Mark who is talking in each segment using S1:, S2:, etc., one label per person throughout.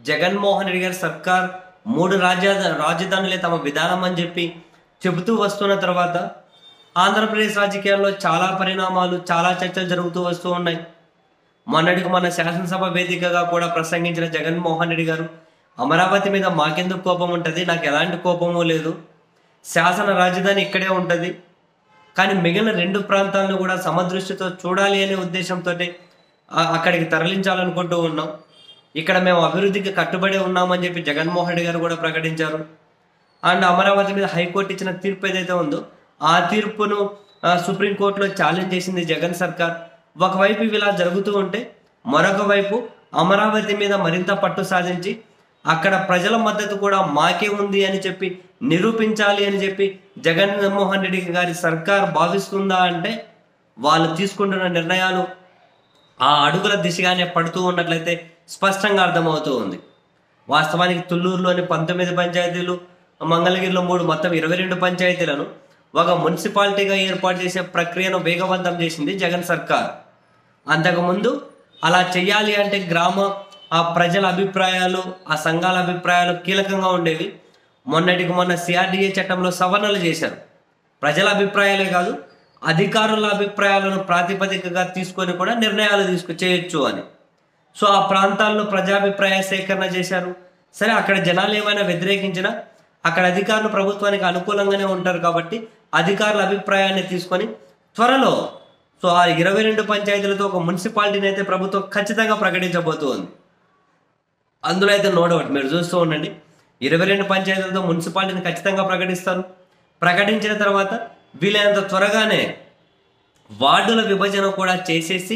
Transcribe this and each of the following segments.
S1: జగన్మోహన్ రెడ్డి గారి సర్కార్ మూడు రాజ్య రాజధానులే తమ విధానం అని చెప్పి చెబుతూ వస్తున్న తర్వాత ఆంధ్రప్రదేశ్ రాజకీయాల్లో చాలా పరిణామాలు చాలా చర్చలు జరుగుతూ వస్తూ ఉన్నాయి మొన్నటికి మన శాసనసభ వేదికగా కూడా ప్రసంగించిన జగన్మోహన్ రెడ్డి గారు అమరావతి మీద మాకెందుకు కోపం ఉంటుంది నాకు ఎలాంటి కోపము లేదు శాసన రాజధాని ఇక్కడే ఉంటుంది కానీ మిగిలిన రెండు ప్రాంతాలను కూడా సమదృష్టితో చూడాలి అనే ఉద్దేశంతో అక్కడికి తరలించాలనుకుంటూ ఉన్నాం ఇక్కడ మేము అభివృద్ధికి కట్టుబడి ఉన్నామని చెప్పి జగన్మోహన్ రెడ్డి గారు కూడా ప్రకటించారు అండ్ అమరావతి మీద హైకోర్టు ఇచ్చిన తీర్పు ఏదైతే ఉందో ఆ తీర్పును ఆ, సుప్రీంకోర్టులో ఛాలెంజ్ చేసింది జగన్ సర్కార్ ఒకవైపు ఇవి ఇలా జరుగుతూ ఉంటే మరొక వైపు అమరావతి మీద మరింత పట్టు సాధించి అక్కడ ప్రజల మద్దతు కూడా మాకే ఉంది అని చెప్పి నిరూపించాలి అని చెప్పి జగన్మోహన్ రెడ్డి గారి సర్కార్ భావిస్తుందా అంటే వాళ్ళు తీసుకుంటున్న నిర్ణయాలు ఆ అడుగుల దిశగానే పడుతూ ఉన్నట్లయితే స్పష్టంగా అర్థమవుతూ ఉంది వాస్తవానికి తుళ్ళూరులోని పంతొమ్మిది పంచాయతీలు మంగళగిరిలో మూడు మొత్తం ఇరవై రెండు పంచాయతీలను ఒక మున్సిపాలిటీగా ఏర్పాటు చేసే ప్రక్రియను వేగవంతం చేసింది జగన్ సర్కార్ అంతకుముందు అలా చెయ్యాలి అంటే గ్రామ ఆ ప్రజల అభిప్రాయాలు ఆ సంఘాల అభిప్రాయాలు కీలకంగా ఉండేవి మొన్నటికి మొన్న సిఆర్డిఏ చట్టంలో సవరణలు చేశారు ప్రజల అభిప్రాయాలే కాదు అధికారుల అభిప్రాయాలను ప్రాతిపదికగా తీసుకొని కూడా నిర్ణయాలు తీసుకు చేయొచ్చు అని సో ఆ ప్రాంతాల్లో ప్రజాభిప్రాయ సేకరణ చేశారు సరే అక్కడ జనాలు ఏమైనా వ్యతిరేకించినా అక్కడ అధికారులు ప్రభుత్వానికి అనుకూలంగానే ఉంటారు కాబట్టి అధికారుల అభిప్రాయాన్ని తీసుకొని త్వరలో సో ఆ ఇరవై రెండు పంచాయతీలతో ఒక మున్సిపాలిటీని అయితే ప్రభుత్వం ఖచ్చితంగా ప్రకటించబోతోంది అందులో అయితే నో డౌట్ మీరు చూస్తూ ఉండండి ఇరవై రెండు పంచాయతీలతో మున్సిపాలిటీని ఖచ్చితంగా ప్రకటిస్తారు ప్రకటించిన తర్వాత వీలైనంత త్వరగానే వార్డుల విభజన కూడా చేసేసి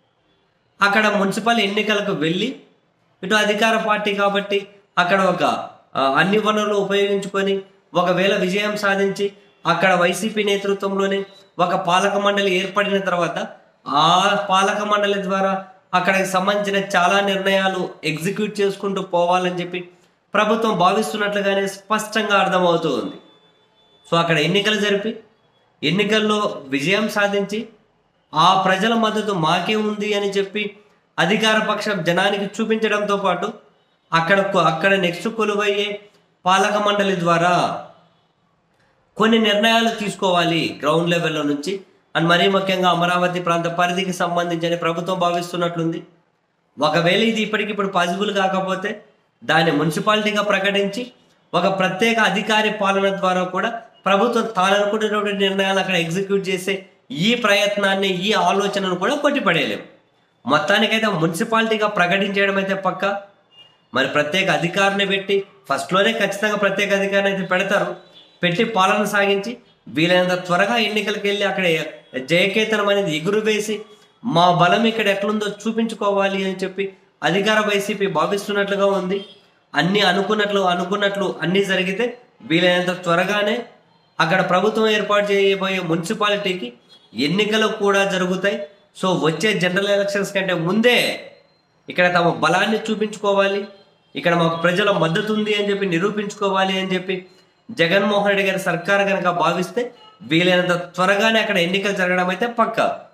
S1: అక్కడ మున్సిపల్ ఎన్నికలకు వెళ్ళి ఇటు అధికార పార్టీ కాబట్టి అక్కడ ఒక ఆ, అన్ని వనరులు ఉపయోగించుకొని ఒకవేళ విజయం సాధించి అక్కడ వైసీపీ నేతృత్వంలోనే ఒక పాలక మండలి ఏర్పడిన తర్వాత ఆ పాలక మండలి ద్వారా అక్కడికి సంబంధించిన చాలా నిర్ణయాలు ఎగ్జిక్యూట్ చేసుకుంటూ పోవాలని చెప్పి ప్రభుత్వం భావిస్తున్నట్లుగానే స్పష్టంగా అర్థమవుతూ ఉంది సో అక్కడ ఎన్నికలు జరిపి ఎన్నికల్లో విజయం సాధించి ఆ ప్రజల మద్దతు మాకే ఉంది అని చెప్పి అధికార పక్షం జనానికి చూపించడంతో పాటు అక్కడ కొ- అక్కడ నెక్స్ట్ కొలువయ్యే పాలక మండలి ద్వారా కొన్ని నిర్ణయాలు తీసుకోవాలి గ్రౌండ్ లెవెల్లో నుంచి అండ్ మరీ ముఖ్యంగా అమరావతి ప్రాంత పరిధికి సంబంధించి అని ప్రభుత్వం భావిస్తున్నట్లుంది ఒకవేళ ఇది ఇప్పటికిప్పుడు పాసిబుల్ కాకపోతే దాన్ని మున్సిపాలిటీగా ప్రకటించి ఒక ప్రత్యేక అధికారి పాలన ద్వారా కూడా ప్రభుత్వం తాననుకున్నటువంటి నిర్ణయాలు అక్కడ ఎగ్జిక్యూట్ చేసే ఈ ప్రయత్నాన్ని ఈ ఆలోచనను కూడా కొట్టిపడేయలేం మొత్తానికైతే మున్సిపాలిటీగా ప్రకటించడం అయితే పక్క మరి ప్రత్యేక అధికారిని పెట్టి ఫస్ట్లోనే ఖచ్చితంగా ప్రత్యేక అధికారిని అయితే పెడతారు పెట్టి పాలన సాగించి వీలైనంత త్వరగా ఎన్నికలకు వెళ్ళి అక్కడ జయకేతనం అనేది ఎగురు వేసి మా బలం ఇక్కడ ఎట్లుందో చూపించుకోవాలి అని చెప్పి అధికార వైసీపీ భావిస్తున్నట్లుగా ఉంది అన్ని అనుకున్నట్లు అనుకున్నట్లు అన్ని జరిగితే వీలైనంత త్వరగానే అక్కడ ప్రభుత్వం ఏర్పాటు చేయబోయే మున్సిపాలిటీకి ఎన్నికలు కూడా జరుగుతాయి సో వచ్చే జనరల్ ఎలక్షన్స్ కంటే ముందే ఇక్కడ తమ బలాన్ని చూపించుకోవాలి ఇక్కడ మాకు ప్రజల మద్దతు ఉంది అని చెప్పి నిరూపించుకోవాలి అని చెప్పి జగన్మోహన్ రెడ్డి గారి సర్కార్ కనుక భావిస్తే వీలైనంత త్వరగానే అక్కడ ఎన్నికలు జరగడం అయితే పక్కా